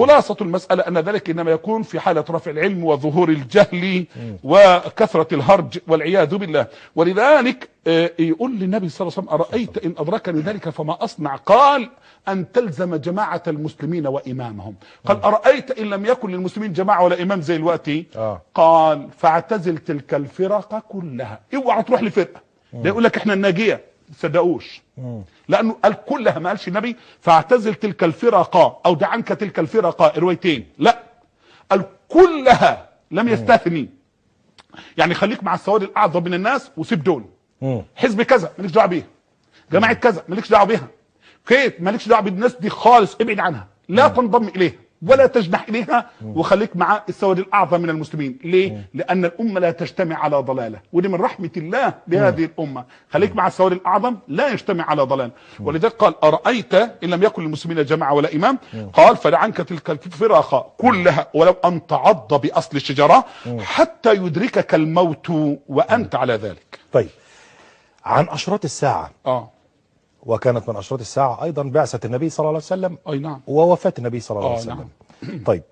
خلاصة المسألة أن ذلك إنما يكون في حالة رفع العلم وظهور الجهل وكثرة الهرج والعياذ بالله ولذلك آه، يقول للنبي صلى الله عليه وسلم أرأيت إن أدركني ذلك فما أصنع قال أن تلزم جماعة المسلمين وإمامهم قال أرأيت إن لم يكن للمسلمين جماعة ولا إمام زي الوقت آه. قال فاعتزل تلك الفرق كلها اوعى تروح لفرقة ده يقول لك احنا الناجية تصدقوش لانه قال كلها ما قالش النبي فاعتزل تلك الفرق او دع عنك تلك الفرق روايتين لا قال كلها لم يستثني يعني خليك مع السواد الاعظم من الناس وسيب دول مم. حزب كذا مالكش دعوه بيها جماعه كذا مالكش دعوه بيها كيف مالكش دعوه بالناس دي خالص ابعد عنها لا تنضم اليها ولا تجنح اليها وخليك مع السواد الاعظم من المسلمين ليه لان الامه لا تجتمع على ضلاله ودي من رحمه الله بهذه الامه خليك مع السواد الاعظم لا يجتمع على ضلال ولذلك قال ارايت ان لم يكن للمسلمين جماعه ولا امام قال فدع عنك تلك الفرق كلها ولو ان تعض باصل الشجره حتى يدركك الموت وانت على ذلك طيب عن اشراط الساعه اه وكانت من اشراط الساعه ايضا بعثه النبي صلى الله عليه وسلم اي نعم ووفاه النبي صلى الله عليه آه، وسلم طيب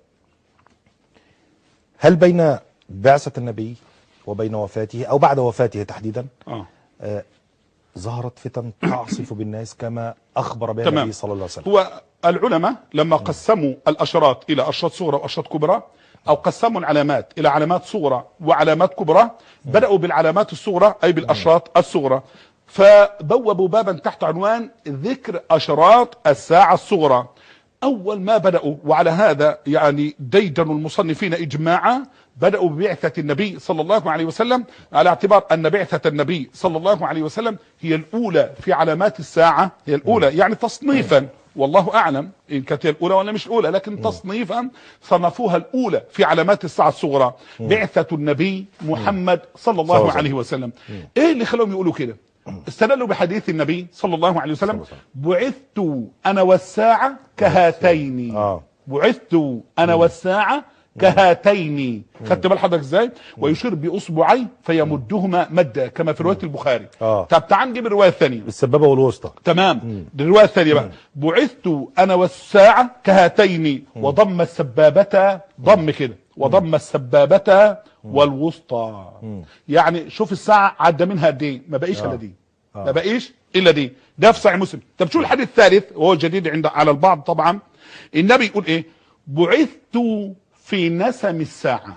هل بين بعثه النبي وبين وفاته او بعد وفاته تحديدا اه آه ظهرت فتن تعصف بالناس كما اخبر بها تمام. النبي صلى الله عليه وسلم هو العلماء لما قسموا الاشراط الى اشراط صغرى واشراط كبرى او قسموا العلامات الى علامات صغرى وعلامات كبرى بداوا بالعلامات الصغرى اي بالاشراط الصغرى فبوبوا بابا تحت عنوان ذكر اشراط الساعه الصغرى اول ما بداوا وعلى هذا يعني ديدن المصنفين اجماعا بداوا ببعثه النبي صلى الله عليه وسلم على اعتبار ان بعثه النبي صلى الله عليه وسلم هي الاولى في علامات الساعه هي الاولى يعني تصنيفا والله اعلم ان كانت هي الاولى ولا مش الاولى لكن تصنيفا صنفوها الاولى في علامات الساعه الصغرى بعثه النبي محمد صلى الله صلى عليه وسلم ايه اللي خلاهم يقولوا كده استدلوا بحديث النبي صلى الله عليه وسلم بعثت انا والساعه كهاتين آه. بعثت انا والساعه كهاتين خدت بال حضرتك ازاي ويشير باصبعي فيمدهما مدا كما في روايه البخاري آه. طب تعال نجيب الروايه الثانيه السبابه والوسطى تمام دي الروايه الثانيه بقى بعثت انا والساعه كهاتين وضم السبابه ضم كده وضم السبابه والوسطى يعني شوف الساعه عدى منها قد ايه ما بقيش الا دي ما بقيش الا دي ده في صحيح مسلم طب شو الحديث الثالث وهو جديد عند على البعض طبعا النبي يقول ايه بعثت في نسم الساعه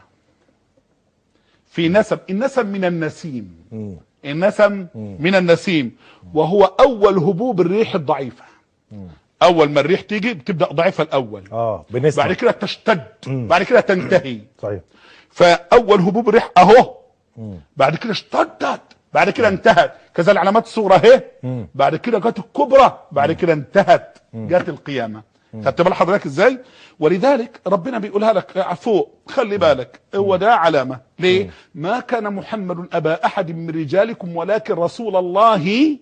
في نسم النسم من النسيم النسم من النسيم وهو اول هبوب الريح الضعيفه اول ما الريح تيجي بتبدا ضعيفه الاول اه بنسمع بعد كده تشتد بعد كده تنتهي صحيح فاول هبوب الريح اهو بعد كده اشتدت بعد كده انتهت كذا العلامات الصغرى اهي بعد كده جت الكبرى بعد كده انتهت جت القيامه خدت بال حضرتك ازاي ولذلك ربنا بيقولها لك فوق خلي بالك هو ده علامه ليه ما كان محمد ابا احد من رجالكم ولكن رسول الله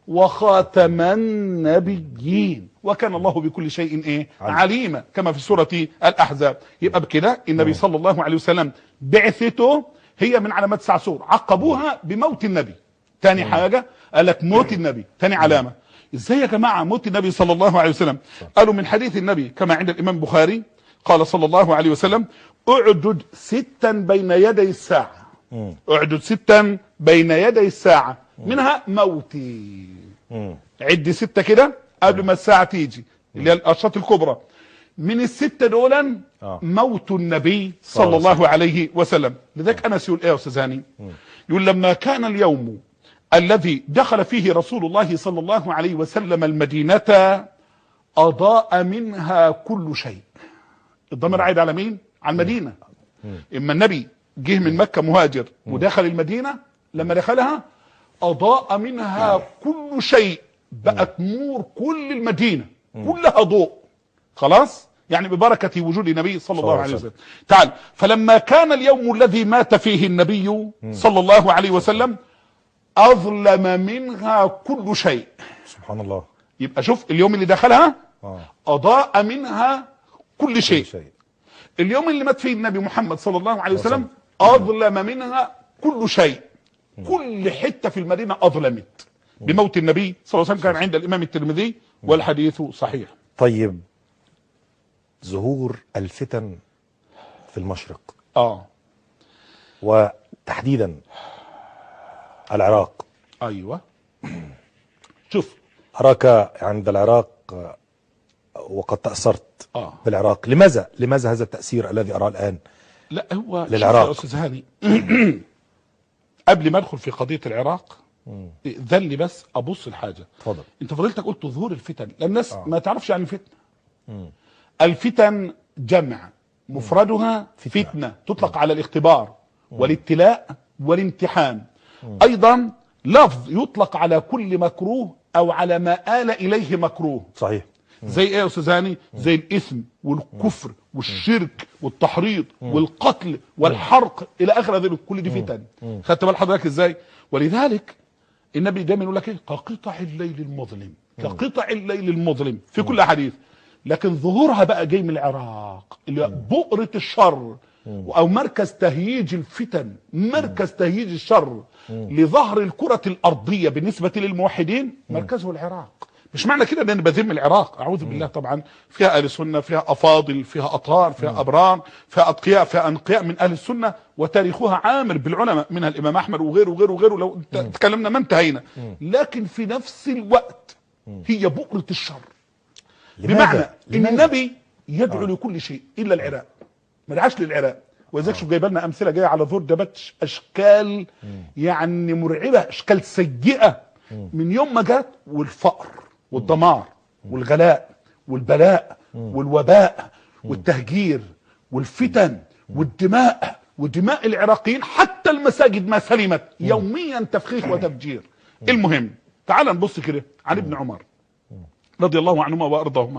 وخاتم النبيين وكان الله بكل شيء ايه عليما كما في سوره الاحزاب يبقى بكده النبي صلى الله عليه وسلم بعثته هي من علامات الساعه سور عقبوها بموت النبي تاني حاجه قال لك موت النبي تاني علامه ازاي يا جماعه موت النبي صلى الله عليه وسلم قالوا من حديث النبي كما عند الامام البخاري قال صلى الله عليه وسلم اعدد ستا بين يدي الساعه اعدد ستا بين يدي الساعه منها موتي عد ستة كده قبل ما الساعة تيجي اللي هي الأشراط الكبرى من الستة دولا آه. موت النبي صلى الله عليه وسلم لذلك أنس يقول إيه يا أستاذ هاني يقول لما كان اليوم الذي دخل فيه رسول الله صلى الله عليه وسلم المدينة أضاء منها كل شيء الضمير عايد على مين؟ على المدينة إما النبي جه من مكة مهاجر ودخل المدينة لما دخلها أضاء منها كل شيء بقت نور كل المدينة كلها ضوء خلاص يعني ببركة وجود النبي صلى الله عليه وسلم تعال فلما كان اليوم الذي مات فيه النبي صلى الله عليه وسلم أظلم منها كل شيء سبحان الله يبقى شوف اليوم اللي دخلها اه أضاء منها كل شيء شيء اليوم اللي مات فيه النبي محمد صلى الله عليه وسلم أظلم منها كل شيء كل حتة في المدينة أظلمت بموت النبي صلى الله عليه وسلم كان عند الإمام الترمذي والحديث صحيح طيب ظهور الفتن في المشرق اه وتحديدا العراق ايوه شوف أراك عند العراق آه، وقد تأثرت اه بالعراق لماذا لماذا هذا التأثير الذي أراه الآن لا هو للعراق. شوف يا استاذ هاني قبل ما ادخل في قضيه العراق ذل لي بس ابص لحاجه اتفضل انت فضلتك قلت ظهور الفتن لان الناس آه. ما تعرفش يعني فتنه الفتن جمع مفردها فتنة. فتنة, تطلق على الاختبار والابتلاء والامتحان ايضا لفظ يطلق على كل مكروه او على ما آل اليه مكروه صحيح زي ايه يا استاذ هاني زي الاثم والكفر والشرك والتحريض والقتل والحرق الى اخر هذه كل دي فتن خدت بال حضرتك ازاي ولذلك النبي دايما يقول لك ايه كقطع الليل المظلم كقطع الليل المظلم في كل احاديث لكن ظهورها بقى جاي من العراق اللي هو بؤرة الشر او مركز تهييج الفتن مركز تهييج الشر لظهر الكرة الارضية بالنسبة للموحدين مركزه العراق مش معنى كده ان انا بذم العراق اعوذ بالله طبعا فيها اهل السنه فيها افاضل فيها اطهار فيها ابرار فيها اتقياء فيها انقياء من اهل السنه وتاريخها عامر بالعلماء منها الامام احمد وغيره وغيره وغيره لو ت- تكلمنا ما انتهينا لكن في نفس الوقت هي بؤرة الشر بمعنى ان لماذا؟ النبي يدعو لكل شيء الا العراق ما دعاش للعراق ولذلك شوف جايب لنا امثله جايه على ظهور دبت اشكال يعني مرعبه اشكال سيئه من يوم ما جت والفقر والدمار والغلاء والبلاء والوباء والتهجير والفتن والدماء ودماء العراقيين حتى المساجد ما سلمت يوميا تفخيخ وتفجير المهم تعال نبص كده عن ابن عمر رضي الله عنهما وارضاهما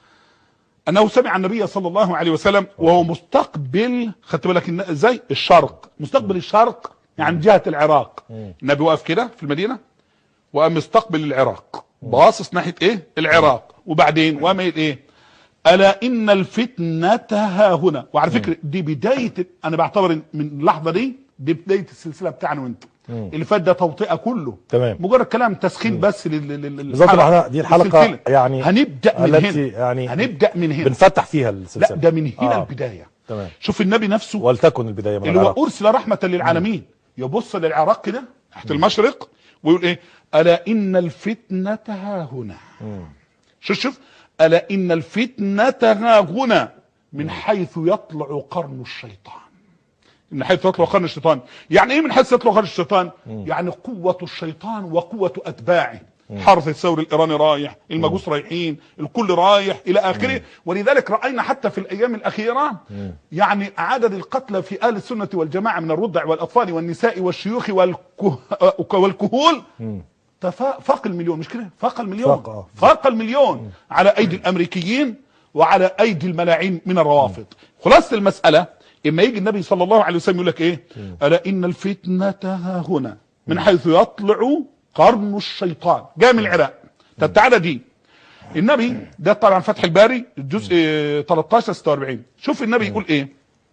انه سمع النبي صلى الله عليه وسلم وهو مستقبل خدت بالك إن- ازاي الشرق مستقبل الشرق يعني جهه العراق النبي واقف كده في المدينه وقام مستقبل العراق باصص ناحيه ايه العراق وبعدين وقام قايل ايه الا ان الفتنه ها هنا وعلى فكره دي بدايه انا بعتبر إن من اللحظه دي دي بدايه السلسله بتاعنا وانت اللي فات ده توطئه كله تمام. مجرد كلام تسخين بس لل لل- بالظبط للحلقة. احنا دي الحلقة السلسلة. يعني هنبدا من التي هنا يعني هنبدا من هنا بنفتح فيها لا السلسلة ده من هنا آه. البدايه تمام شوف النبي نفسه ولتكن البداية من اللي هو العراق ارسل رحمه للعالمين يبص للعراق كده تحت المشرق ويقول ايه الا ان الفتنه ها هنا شوف شوف الا ان الفتنه ها هنا من حيث يطلع قرن الشيطان من حيث يطلع قرن الشيطان يعني ايه من حيث يطلع قرن الشيطان يعني قوه الشيطان وقوه اتباعه حرس الثور الايراني رايح المجوس رايحين الكل رايح الى اخره ولذلك راينا حتى في الايام الاخيره يعني عدد القتلى في اهل السنه والجماعه من الرضع والاطفال والنساء والشيوخ والكه والكهول تفا- فاق المليون مش كده فاق المليون فاق، آه. فاق المليون على ايدي الامريكيين وعلى ايدي الملاعين من الروافض خلاصه المساله اما يجي النبي صلى الله عليه وسلم يقول لك ايه الا ان الفتنه ها هنا من حيث يطلع قرن الشيطان جاء من العراق طب تعالى دي النبي ده طبعا فتح الباري الجزء 13 46 شوف النبي يقول ايه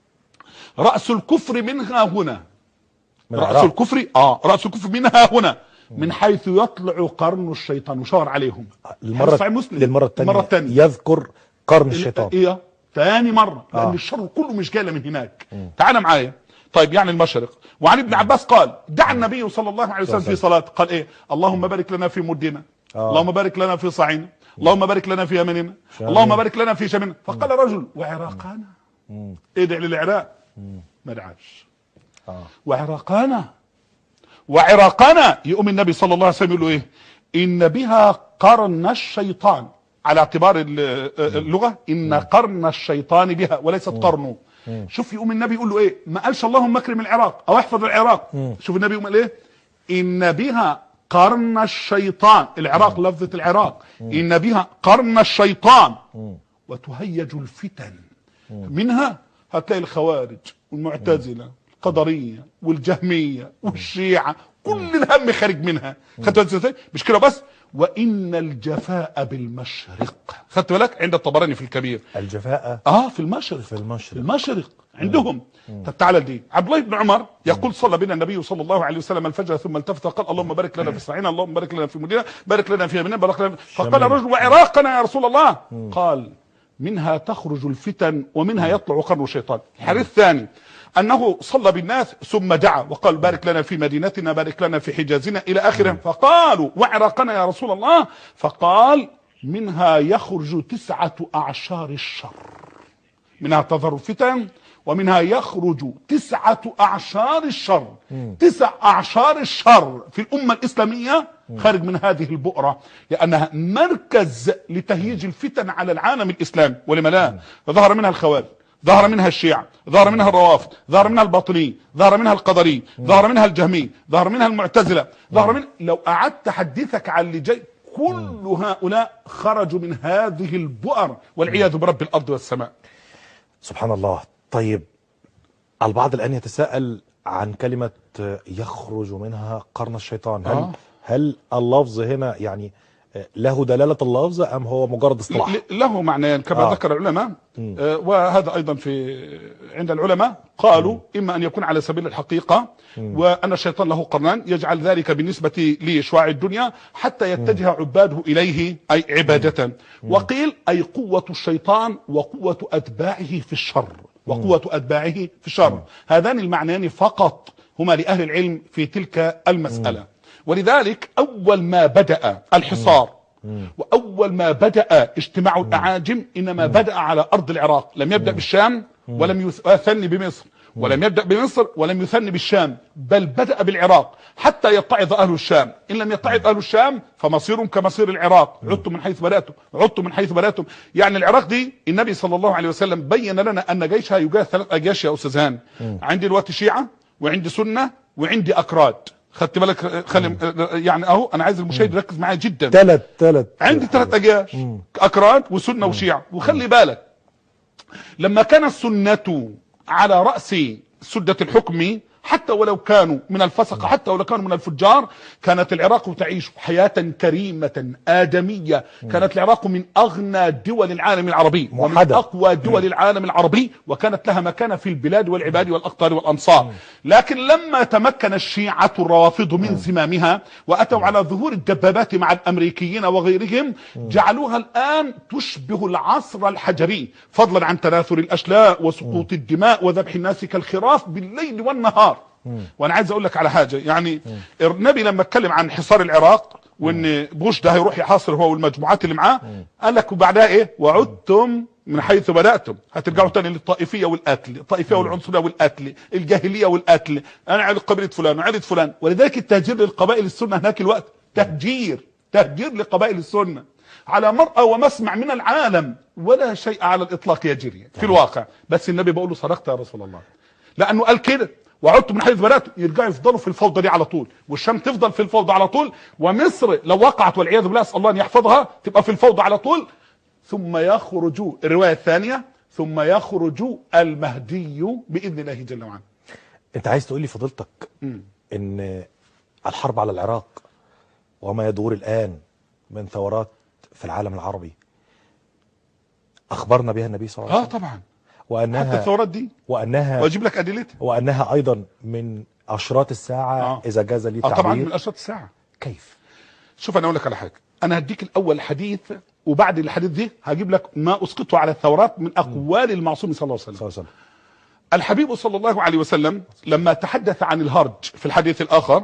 راس الكفر منها هنا من رأس العراق الكفر اه رأس الكفر منها هنا من حيث يطلع قرن الشيطان وشاور عليهم المرة صحيح مسلم. للمرة الثانية المرة الثانية يذكر قرن الشيطان ايه تاني مرة لأن آه. الشر كله مش جاي من هناك تعال معايا طيب يعني المشرق وعن ابن عباس قال دعا النبي صلى الله عليه وسلم في صلاة قال ايه اللهم بارك لنا في مدنا آه. اللهم بارك لنا في صعينا اللهم بارك لنا في يمننا شامل. اللهم بارك لنا في شمالنا فقال رجل وعراقنا ادع للعراق ما دعاش آه. وعراقنا وعراقنا يقوم النبي صلى الله عليه وسلم يقول له ايه ان بها قرن الشيطان على اعتبار ال- اللغه ان قرن الشيطان بها وليست قرنه شوف يقوم النبي يقول له ايه ما قالش اللهم اكرم العراق او احفظ العراق شوف النبي يقوم قال ايه ان بها قرن الشيطان العراق لفظه العراق ان بها قرن الشيطان وتهيج الفتن منها هتلاقي الخوارج والمعتزله القدريه والجهميه والشيعه كل الهم خارج منها خدت بالك ازاي؟ مش كده بس وان الجفاء بالمشرق خدت بالك عند الطبراني في الكبير الجفاء اه في المشرق في المشرق. المشرق عندهم طب تعالى دي عبد الله بن عمر يقول صلى بنا النبي صلى الله عليه وسلم الفجر ثم التفت وقال اللهم بارك لنا في صعينا اللهم بارك لنا في مدينه بارك لنا في يميننا بارك لنا فقال شمالنا. الرجل وعراقنا يا رسول الله قال منها تخرج الفتن ومنها يطلع قرن الشيطان الحديث الثاني أنه صلى بالناس ثم دعا وقال بارك لنا في مدينتنا بارك لنا في حجازنا إلى آخره فقالوا وعراقنا يا رسول الله فقال منها يخرج تسعة أعشار الشر منها تظهر الفتن ومنها يخرج تسعة أعشار الشر تسع أعشار الشر في الأمة الإسلامية خارج من هذه البؤرة لأنها مركز لتهييج الفتن على العالم الإسلامي ولما لا فظهر منها الخوارج ظهر منها الشيعة ظهر منها الروافض ظهر منها الباطنيين ظهر منها القدريين ظهر منها الجهمية ظهر منها المعتزلة ظهر من لو قعدت أحدثك عن اللي جاي كل هؤلاء خرجوا من هذه البؤر والعياذ برب الأرض والسماء سبحان الله طيب البعض الآن يتساءل عن كلمة يخرج منها قرن الشيطان هل آه. هل اللفظ هنا يعني له دلالة اللفظ أم هو مجرد اصطلاح ل- له معنيان كما آه. آه. ذكر العلماء آه وهذا ايضا في عند العلماء قالوا اما ان يكون على سبيل الحقيقه وان الشيطان له قرنان يجعل ذلك بالنسبه لشعاع الدنيا حتى يتجه عباده اليه اي عباده وقيل اي قوه الشيطان وقوه اتباعه في الشر وقوه اتباعه في الشر هذان المعنيان فقط هما لاهل العلم في تلك المساله ولذلك اول ما بدا الحصار واول ما بدا اجتماع الاعاجم انما بدا على ارض العراق لم يبدا بالشام ولم يثني بمصر ولم يبدا بمصر ولم يثني بالشام بل بدا بالعراق حتى يتعظ اهل الشام ان لم يتعظ اهل الشام فمصيرهم كمصير العراق عدتم من حيث بداتم عدتم من حيث بداتم يعني العراق دي النبي صلى الله عليه وسلم بين لنا ان جيشها يجاه ثلاث اجياش يا استاذ هاني عندي دلوقتي شيعه وعندي سنه وعندي اكراد خدت بالك خلي يعني اهو انا عايز المشاهد يركز معايا جدا ثلاث ثلاث عندي ثلاث اجياش اكراد وسنه وشيعه وخلي بالك لما كان السنه على راس سده الحكم حتى ولو كانوا من الفسقة حتى ولو كانوا من الفجار كانت العراق تعيش حياة كريمة آدمية كانت العراق من أغنى دول العالم العربي ومن موحدة. أقوى دول العالم العربي وكانت لها مكانة في البلاد والعباد والأقطار والأمصار لكن لما تمكن الشيعة الروافض من زمامها وأتوا على ظهور الدبابات مع الأمريكيين وغيرهم جعلوها الآن تشبه العصر الحجري فضلا عن تناثر الأشلاء وسقوط الدماء وذبح الناس كالخراف بالليل والنهار وانا عايز اقول لك على حاجه يعني النبي لما اتكلم عن حصار العراق وان بوش ده هيروح يحاصر هو والمجموعات اللي معاه قال لك وبعدها ايه وعدتم من حيث بداتم هترجعوا تاني للطائفيه والقتل الطائفيه والعنصريه والقتل الجاهليه والقتل انا عيد قبيله فلان وعيله فلان ولذلك التهجير للقبائل السنه هناك الوقت تهجير تهجير لقبائل السنه على مرأى ومسمع من العالم ولا شيء على الاطلاق يجري في الواقع بس النبي بقول له صدقت يا رسول الله لانه قال كده وعدت من حيث بدات يرجعوا يفضلوا في الفوضى دي على طول والشام تفضل في الفوضى على طول ومصر لو وقعت والعياذ بالله اسال الله ان يحفظها تبقى في الفوضى على طول ثم يخرج الروايه الثانيه ثم يخرج المهدي باذن الله جل وعلا انت عايز تقول لي فضيلتك ان الحرب على العراق وما يدور الآن من ثورات في العالم العربي أخبرنا بها النبي صلى الله عليه اه وسلم طبعا حتى وأنها الثورات دي وأنها واجيب لك ادلتها وأنها أيضا من أشراط الساعة آه. إذا جاز لي اه طبعا التعبير من اشراط الساعه كيف شوف انا اقول لك على حاجه انا هديك الاول حديث وبعد الحديث دي هجيب لك ما اسقطه على الثورات من اقوال المعصوم صلى الله عليه وسلم صلى الله عليه وسلم الحبيب صلى الله عليه وسلم لما تحدث عن الهرج في الحديث الآخر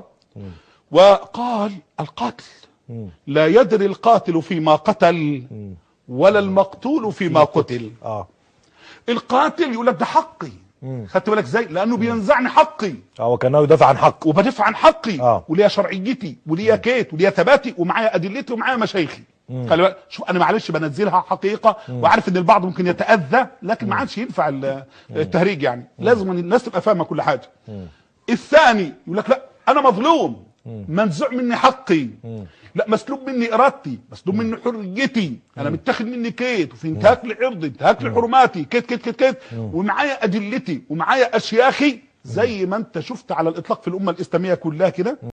وقال القتل لا يدري القاتل فيما قتل ولا المقتول فيما قتل اه القاتل يقول لك ده حقي خدت بالك ازاي لانه بينزعني حقي اه وكانه يدافع عن حق وبدافع عن حقي آه. وليا شرعيتي وليا كيت وليا ثباتي ومعايا ادلتي ومعايا مشايخي خلي بالك شوف انا معلش بنزلها حقيقه وعارف ان البعض ممكن يتاذى لكن ما عادش ينفع ال- التهريج يعني لازم أن الناس تبقى فاهمه كل حاجه الثاني يقول لك لا انا مظلوم منزوع مني حقي لا مسلوب مني ارادتي مسلوب مني حريتي انا متاخد مني كيت وفي انتهاك لعرضي انتهاك لحرماتي كيت كيت كيت كيت ومعايا ادلتي ومعايا اشياخي زي ما انت شفت على الاطلاق في الامه الاسلاميه كلها كده